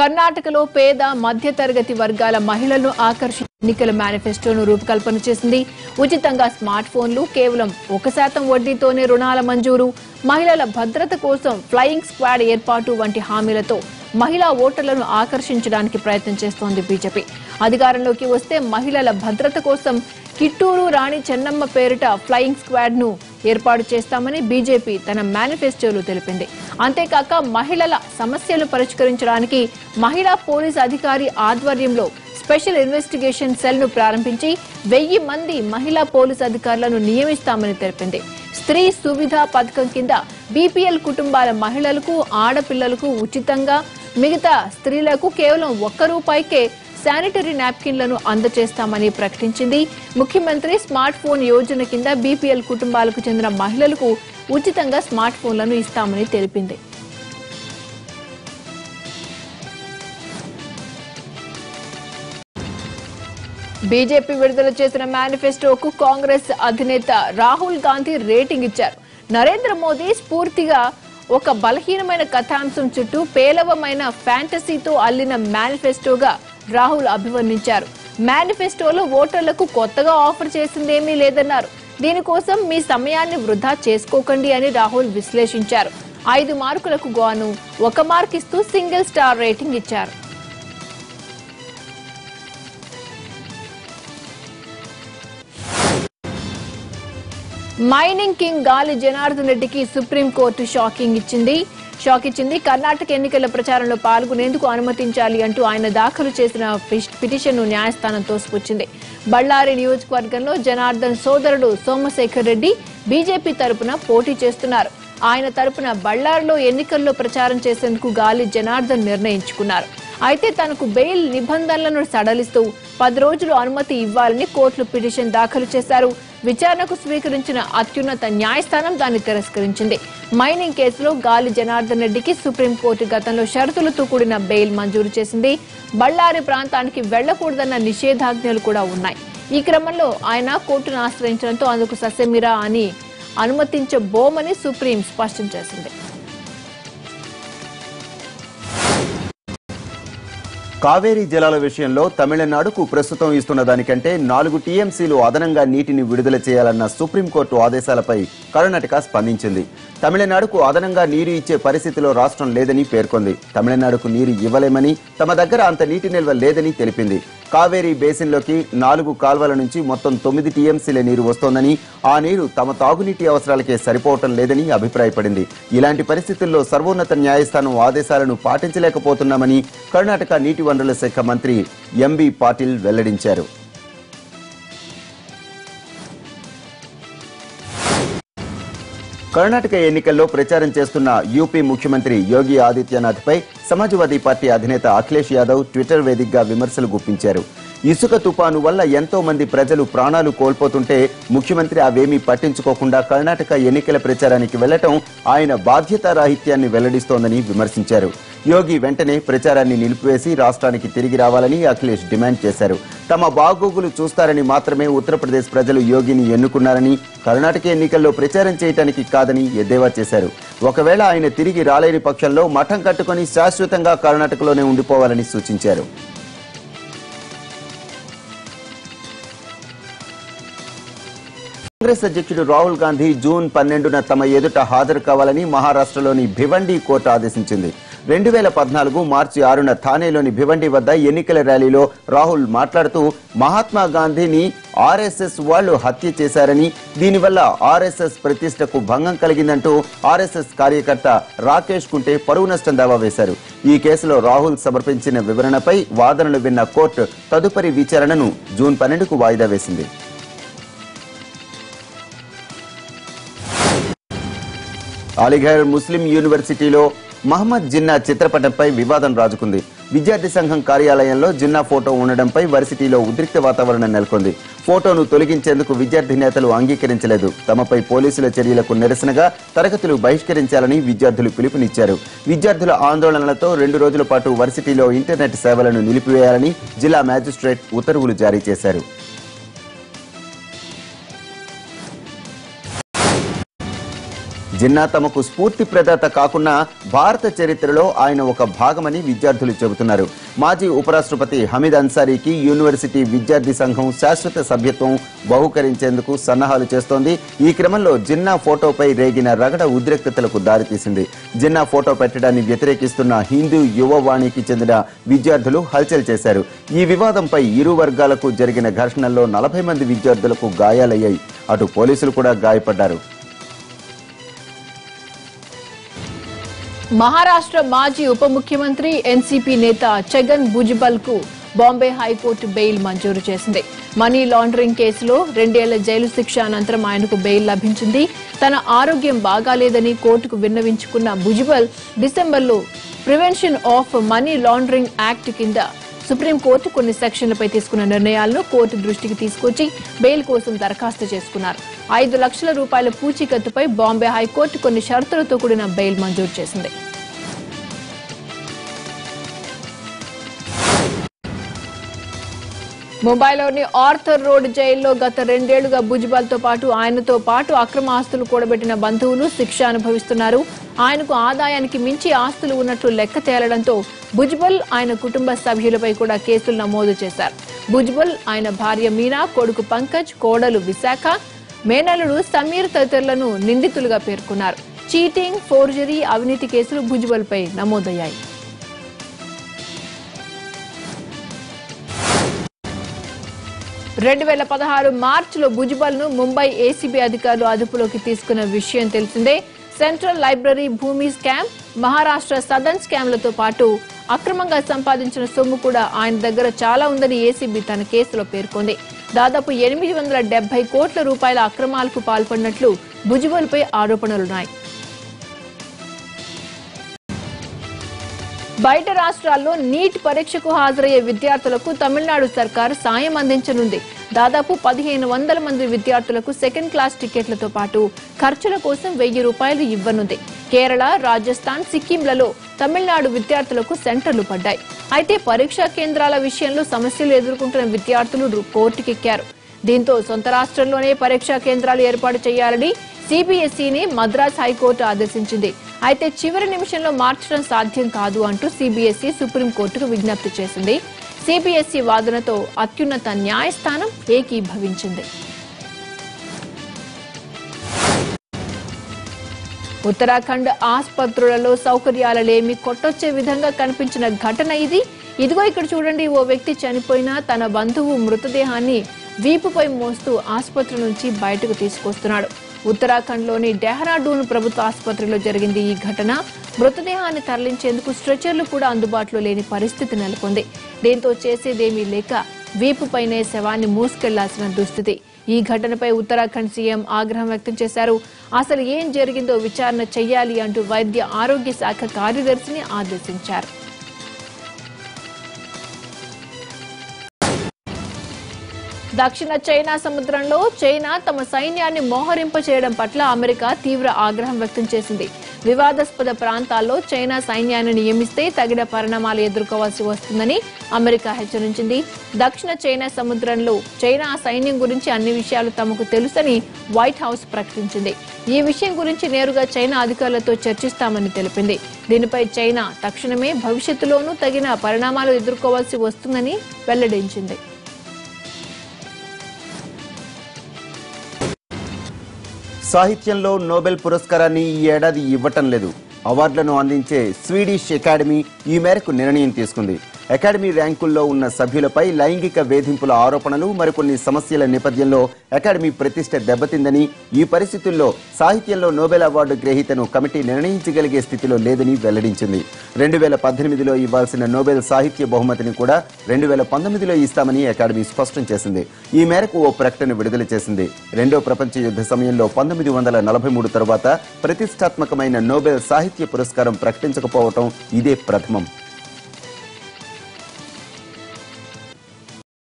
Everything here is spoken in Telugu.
కర్ణాటకలో పేద మధ్యతరగతి వర్గాల మహిళలను ఆకర్షి ఎన్నికల మేనిఫెస్టోను రూపకల్పన చేసింది ఉచితంగా స్మార్ట్ ఫోన్లు కేవలం ఒక శాతం వడ్డీతోనే రుణాల మంజూరు మహిళల భద్రత కోసం ఫ్లయింగ్ స్క్వాడ్ ఏర్పాటు వంటి హామీలతో మహిళా ఓటర్లను ఆకర్షించడానికి ప్రయత్నం చేస్తోంది బీజేపీ అధికారంలోకి వస్తే మహిళల భద్రత కోసం కిట్టూరు రాణి చెన్నమ్మ పేరిట ఫ్లయింగ్ స్క్వాడ్ ను ఏర్పాటు చేస్తామని బీజేపీ తన మేనిఫెస్టోలో తెలిపింది అంతేకాక మహిళల సమస్యలు పరిష్కరించడానికి మహిళా పోలీస్ అధికారి ఆధ్వర్యంలో స్పెషల్ ఇన్వెస్టిగేషన్ సెల్ ను ప్రారంభించి వెయ్యి మంది మహిళా పోలీస్ అధికారులను నియమిస్తామని తెలిపింది స్త్రీ సువిధ పథకం కింద బీపీఎల్ కుటుంబాల మహిళలకు ఆడపిల్లలకు ఉచితంగా మిగతా స్త్రీలకు కేవలం ఒక్క రూపాయికే శానిటరీ నాప్కిన్లను అందజేస్తామని ప్రకటించింది ముఖ్యమంత్రి స్మార్ట్ ఫోన్ యోజన కింద బీపీఎల్ కుటుంబాలకు చెందిన మహిళలకు ఉచితంగా స్మార్ట్ ఫోన్లను ఇస్తామని తెలిపింది బీజేపీ విడుదల చేసిన మేనిఫెస్టోకు కాంగ్రెస్ అధినేత రాహుల్ గాంధీ రేటింగ్ ఇచ్చారు నరేంద్ర మోదీ స్ఫూర్తిగా ఒక బలహీనమైన కథాంశం చుట్టూ పేలవమైన ఫ్యాంటసీతో అల్లిన మేనిఫెస్టోగా రాహుల్ అభివర్ణించారు మేనిఫెస్టోలో ఓటర్లకు కొత్తగా ఆఫర్ చేసిందేమీ లేదన్నారు దీనికోసం మీ సమయాన్ని వృధా చేసుకోకండి అని రాహుల్ విశ్లేషించారు ఐదు మార్కులకు గాను ఒక మార్క్ ఇస్తూ సింగిల్ స్టార్ రేటింగ్ ఇచ్చారు మైనింగ్ కింగ్ గాలి జనార్దన్ రెడ్డికి సుప్రీంకోర్టు షాకింగ్ ఇచ్చింది షాక్ ఇచ్చింది కర్ణాటక ఎన్నికల ప్రచారంలో పాల్గొనేందుకు అనుమతించాలి అంటూ ఆయన దాఖలు చేసిన పిష్- పిటిషన్ను న్యాయస్థానం తోసిపుచ్చింది బళ్ళారి నియోజకవర్గంలో జనార్దన్ సోదరుడు సోమశేఖర్ రెడ్డి బీజేపీ తరపున పోటీ చేస్తున్నారు ఆయన తరపున బళ్ళారిలో ఎన్నికల్లో ప్రచారం చేసేందుకు గాలి జనార్దన్ నిర్ణయించుకున్నారు అయితే తనకు బెయిల్ నిబంధనలను సడలిస్తూ పది రోజులు అనుమతి ఇవ్వాలని కోర్టులో పిటిషన్ దాఖలు చేశారు విచారణకు స్వీకరించిన అత్యున్నత న్యాయస్థానం దాన్ని తిరస్కరించింది మైనింగ్ కేసులో గాలి జనార్దన్ రెడ్డికి సుప్రీంకోర్టు గతంలో షరతులతో కూడిన బెయిల్ మంజూరు చేసింది బళ్ళారి ప్రాంతానికి వెళ్లకూడదన్న నిషేధాజ్ఞలు కూడా ఉన్నాయి ఈ క్రమంలో ఆయన కోర్టును ఆశ్రయించడంతో అందుకు ససెమిరా అని అనుమతించబోమని సుప్రీం స్పష్టం చేసింది కావేరీ జలాల విషయంలో తమిళనాడుకు ప్రస్తుతం ఇస్తున్న దానికంటే నాలుగు టీఎంసీలు అదనంగా నీటిని విడుదల చేయాలన్న సుప్రీంకోర్టు ఆదేశాలపై కర్ణాటక స్పందించింది తమిళనాడుకు అదనంగా నీరు ఇచ్చే పరిస్థితిలో రాష్ట్రం లేదని పేర్కొంది తమిళనాడుకు నీరు ఇవ్వలేమని తమ దగ్గర అంత నీటి నిల్వ లేదని తెలిపింది కావేరీ బేసిన్లోకి నాలుగు కాల్వల నుంచి మొత్తం తొమ్మిది టీఎంసీల నీరు వస్తోందని ఆ నీరు తమ తాగునీటి అవసరాలకే సరిపోవటం లేదని అభిప్రాయపడింది ఇలాంటి పరిస్థితుల్లో సర్వోన్నత న్యాయస్థానం ఆదేశాలను పాటించలేకపోతున్నామని కర్ణాటక నీటి వనరుల శాఖ మంత్రి ఎంబి పాటిల్ వెల్లడించారు కర్ణాటక ఎన్నికల్లో ప్రచారం చేస్తున్న యూపీ ముఖ్యమంత్రి యోగి ఆదిత్యనాథ్పై సమాజ్వాదీ పార్టీ అధినేత అఖిలేష్ యాదవ్ ట్విట్టర్ వేదికగా విమర్శలు గుప్పించారు ఇసుక తుపాను వల్ల ఎంతో మంది ప్రజలు ప్రాణాలు కోల్పోతుంటే ముఖ్యమంత్రి అవేమీ పట్టించుకోకుండా కర్ణాటక ఎన్నికల ప్రచారానికి వెళ్లటం ఆయన బాధ్యతారాహిత్యాన్ని వెల్లడిస్తోందని విమర్శించారు యోగి వెంటనే ప్రచారాన్ని నిలిపివేసి రాష్ట్రానికి తిరిగి రావాలని అఖిలేష్ డిమాండ్ చేశారు తమ బాగోగులు చూస్తారని మాత్రమే ఉత్తరప్రదేశ్ ప్రజలు యోగిని ఎన్నుకున్నారని కర్ణాటక ఎన్నికల్లో ప్రచారం చేయటానికి కాదని ఎద్దేవా చేశారు ఒకవేళ ఆయన తిరిగి రాలేని పక్షంలో మఠం కట్టుకొని శాశ్వతంగా కర్ణాటకలోనే ఉండిపోవాలని సూచించారు కాంగ్రెస్ అధ్యక్షుడు రాహుల్ గాంధీ జూన్ పన్నెండున తమ ఎదుట హాజరు కావాలని మహారాష్ట్రలోని భివండి కోర్టు ఆదేశించింది రెండు వేల పద్నాలుగు మార్చి ఆరున థానేలోని భివండి వద్ద ఎన్నికల ర్యాలీలో రాహుల్ మాట్లాడుతూ మహాత్మా గాంధీని ఆర్ఎస్ఎస్ వాళ్లు హత్య చేశారని దీనివల్ల ఆర్ఎస్ఎస్ ప్రతిష్టకు భంగం కలిగిందంటూ ఆర్ఎస్ఎస్ కార్యకర్త రాకేష్ కుంటే పరువు నష్టం దావా వేశారు ఈ కేసులో రాహుల్ సమర్పించిన వివరణపై వాదనలు విన్న కోర్టు తదుపరి విచారణను జూన్ పన్నెండుకు వాయిదా వేసింది అలీఘర్ ముస్లిం యూనివర్సిటీలో మహమ్మద్ జిన్నా చిత్రపటంపై వివాదం రాజుకుంది విద్యార్థి సంఘం కార్యాలయంలో జిన్నా ఫోటో ఉండడంపై వర్సిటీలో ఉద్రిక్త వాతావరణం నెలకొంది ఫోటోను తొలగించేందుకు విద్యార్థి నేతలు అంగీకరించలేదు తమపై పోలీసుల చర్యలకు నిరసనగా తరగతులు బహిష్కరించాలని విద్యార్థులు పిలుపునిచ్చారు విద్యార్థుల ఆందోళనలతో రెండు రోజుల పాటు వర్సిటీలో ఇంటర్నెట్ సేవలను నిలిపివేయాలని జిల్లా మ్యాజిస్ట్రేట్ ఉత్తర్వులు జారీ చేశారు జిన్నా తమకు స్ఫూర్తి ప్రదాత కాకున్నా భారత చరిత్రలో ఆయన ఒక భాగమని విద్యార్థులు చెబుతున్నారు మాజీ ఉపరాష్ట్రపతి హమీద్ అన్సారీకి యూనివర్సిటీ విద్యార్థి సంఘం శాశ్వత సభ్యత్వం బహుకరించేందుకు సన్నాహాలు చేస్తోంది ఈ క్రమంలో జిన్నా ఫోటోపై రేగిన రగడ ఉద్రిక్తతలకు దారితీసింది జిన్నా ఫోటో పెట్టడాన్ని వ్యతిరేకిస్తున్న హిందూ యువవాణికి చెందిన విద్యార్థులు హల్చల్ చేశారు ఈ వివాదంపై ఇరు వర్గాలకు జరిగిన ఘర్షణల్లో నలభై మంది విద్యార్థులకు గాయాలయ్యాయి అటు పోలీసులు కూడా గాయపడ్డారు మహారాష్ట్ర మాజీ ఉప ముఖ్యమంత్రి ఎన్సీపీ నేత జగన్ భుజ్బల్ కు బాంబే హైకోర్టు బెయిల్ మంజూరు చేసింది మనీ లాండరింగ్ కేసులో రెండేళ్ల జైలు శిక్ష అనంతరం ఆయనకు బెయిల్ లభించింది తన ఆరోగ్యం బాగాలేదని కోర్టుకు విన్నవించుకున్న భుజ్బల్ డిసెంబర్లో prevention of money laundering act కింద సుప్రీంకోర్టు కొన్ని సెక్షన్లపై తీసుకున్న నిర్ణయాలను కోర్టు దృష్టికి తీసుకొచ్చి బెయిల్ కోసం దరఖాస్తు చేసుకున్నారు ఐదు లక్షల రూపాయల పూచీకత్తుపై బాంబే హైకోర్టు కొన్ని షరతులతో కూడిన బెయిల్ మంజూరు చేసింది ముంబైలోని ఆర్థర్ రోడ్ జైల్లో గత రెండేళ్లుగా భుజ్బల్ తో పాటు ఆయనతో పాటు అక్రమ ఆస్తులు కూడబెట్టిన బంధువులు శిక్ష అనుభవిస్తున్నారు ఆయనకు ఆదాయానికి మించి ఆస్తులు ఉన్నట్లు లెక్క తేలడంతో భుజ్బల్ ఆయన కుటుంబ సభ్యులపై కూడా కేసులు నమోదు చేశారు భుజ్బల్ ఆయన భార్య మీనా కొడుకు పంకజ్ కోడలు విశాఖ మేనల్లుడు సమీర్ తదితరులను నిందితులుగా పేర్కొన్నారు చీటింగ్ ఫోర్జరీ అవినీతి కేసులు భుజ్బల్ పై నమోదయ్యాయి రెండు వేల పదహారు మార్చిలో భుజ్బల్ ను ముంబై ఏసీబీ అధికారులు అదుపులోకి తీసుకున్న విషయం తెలిసిందే సెంట్రల్ లైబ్రరీ భూమి స్కామ్ మహారాష్ట్ర సదన్ స్కామ్లతో పాటు అక్రమంగా సంపాదించిన సొమ్ము కూడా ఆయన దగ్గర చాలా ఉందని ఏసీబీ తన కేసులో పేర్కొంది దాదాపు ఎనిమిది వందల డెబ్బై కోట్ల రూపాయల అక్రమాలకు పాల్పడినట్లు భుజ్బల్ పై ఆరోపణలున్నాయి బయట రాష్ట్రాల్లో నీట్ పరీక్షకు హాజరయ్యే విద్యార్థులకు తమిళనాడు సర్కార్ సాయం అందించనుంది దాదాపు పదిహేను వందల మంది విద్యార్థులకు సెకండ్ క్లాస్ టికెట్లతో పాటు ఖర్చుల కోసం వెయ్యి రూపాయలు ఇవ్వనుంది కేరళ రాజస్థాన్ సిక్కింలలో తమిళనాడు విద్యార్థులకు సెంటర్లు పడ్డాయి అయితే పరీక్షా కేంద్రాల విషయంలో సమస్యలు ఎదుర్కొంటున్న విద్యార్థులు రు- కోర్టుకెక్కారు దీంతో సొంత రాష్ట్రంలోనే పరీక్షా కేంద్రాలు ఏర్పాటు చేయాలని సిబిఎస్ఈని మద్రాస్ హైకోర్టు ఆదేశించింది అయితే చివరి నిమిషంలో మార్చడం సాధ్యం కాదు అంటూ సిబిఎస్ఈ సుప్రీంకోర్టుకు విజ్ఞప్తి చేసింది సిబిఎస్ఈ వాదనతో అత్యున్నత న్యాయస్థానం ఏకీభవించింది ఉత్తరాఖండ్ ఆసుపత్రులలో సౌకర్యాలలేమి కొట్టొచ్చే విధంగా కనిపించిన ఘటన ఇది ఇదిగో ఇక్కడ చూడండి ఓ వ్యక్తి చనిపోయినా తన బంధువు మృతదేహాన్ని వీపుపై మోస్తూ ఆసుపత్రి నుంచి బయటకు తీసుకొస్తున్నాడు ఉత్తరాఖండ్లోని డెహ్రాడూన్ ప్రభుత్వ ఆసుపత్రిలో జరిగింది ఈ ఘటన మృతదేహాన్ని తరలించేందుకు స్ట్రెచర్లు కూడా అందుబాటులో లేని పరిస్థితి నెలకొంది దీంతో చేసేదేమీ లేక వీపుపైనే శవాన్ని మూసుకెళ్లాల్సిన దుస్థితి ఈ ఘటనపై ఉత్తరాఖండ్ సీఎం ఆగ్రహం వ్యక్తం చేశారు అసలు ఏం జరిగిందో విచారణ చెయ్యాలి అంటూ వైద్య ఆరోగ్య శాఖ కార్యదర్శిని ఆదేశించారు దక్షిణ చైనా సముద్రంలో చైనా తమ సైన్యాన్ని మోహరింప చేయడం పట్ల అమెరికా తీవ్ర ఆగ్రహం వ్యక్తం చేసింది వివాదాస్పద ప్రాంతాల్లో చైనా సైన్యాన్ని నియమిస్తే తగిన పరిణామాలు ఎదుర్కోవాల్సి వస్తుందని అమెరికా హెచ్చరించింది దక్షిణ చైనా సముద్రంలో చైనా సైన్యం గురించి అన్ని విషయాలు తమకు తెలుసని వైట్ హౌస్ ప్రకటించింది ఈ విషయం గురించి నేరుగా చైనా అధికారులతో చర్చిస్తామని తెలిపింది దీనిపై చైనా తక్షణమే భవిష్యత్తులోనూ తగిన పరిణామాలు ఎదుర్కోవాల్సి వస్తుందని వెల్లడించింది సాహిత్యంలో నోబెల్ పురస్కారాన్ని ఈ ఏడాది ఇవ్వటం లేదు అవార్డులను అందించే స్వీడిష్ అకాడమీ ఈ మేరకు నిర్ణయం తీసుకుంది అకాడమీ ర్యాంకుల్లో ఉన్న సభ్యులపై లైంగిక వేధింపుల ఆరోపణలు మరికొన్ని సమస్యల నేపథ్యంలో అకాడమీ ప్రతిష్ట దెబ్బతిందని ఈ పరిస్థితుల్లో సాహిత్యంలో నోబెల్ అవార్డు గ్రహీతను కమిటీ నిర్ణయించగలిగే స్థితిలో లేదని వెల్లడించింది రెండు వేల పద్దెనిమిదిలో ఇవ్వాల్సిన నోబెల్ సాహిత్య బహుమతిని కూడా రెండు వేల పంతొమ్మిదిలో ఇస్తామని అకాడమీ స్పష్టం చేసింది ఈ మేరకు ఓ ప్రకటన విడుదల చేసింది రెండో ప్రపంచ యుద్ధ సమయంలో పంతొమ్మిది వందల నలభై మూడు తరువాత ప్రతిష్టాత్మకమైన నోబెల్ సాహిత్య పురస్కారం ప్రకటించకపోవటం ఇదే ప్రథమం